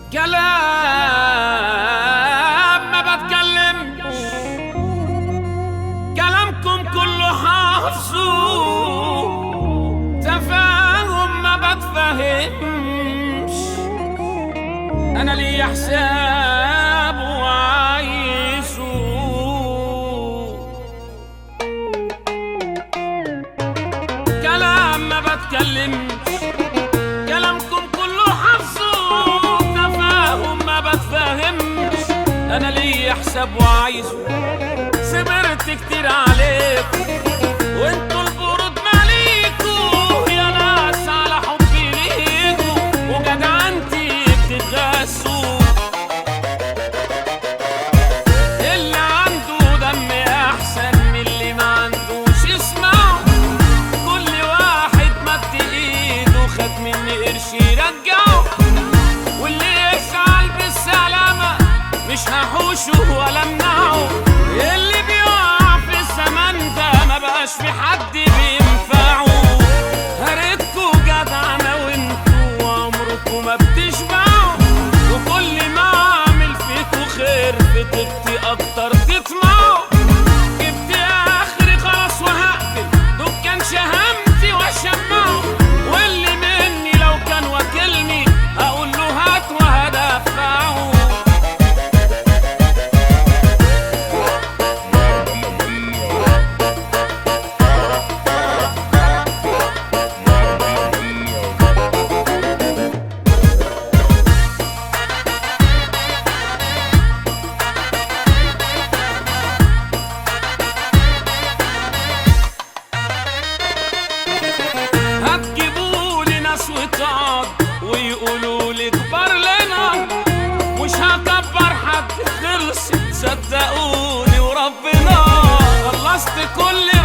كلام ما بتكلمش كلامكم كله حافظه تفاهم ما بتفهمش انا لي حساب وعايشه كلام ما بتكلمش كلامكم كله حافظه تفاهم ما بتفهمش انا لي حساب وعايزه سمرت كتير عليكم وانتوا البرود ماليكوا يا ناس على حبي ليكوا وجدعنتي بتتغسوا اللي عنده دم احسن من اللي ما عندوش اسمعوا كل واحد مد ايده خد مني قرش يرجعه واللي يزعل بالسلامة مش هحوشه ولا امنعه اللي بيقع في الزمن ده ما بقاش في حد بينفعه هريتكوا جدعنة وانتوا عمركوا ما بتشبعوا وكل ما اعمل فيكوا خير في طيبتي اكتر تطمعوا جبت اخري خلاص وهقفل دكان شهامتي واشمعه واللي مني لو كان واكلني هقول له هات وهدفعه هتجيبوا لي ناس وتقعد ويقولوا لي كبر لنا مش هكبر حد خلص صدقوني وربنا خلصت كل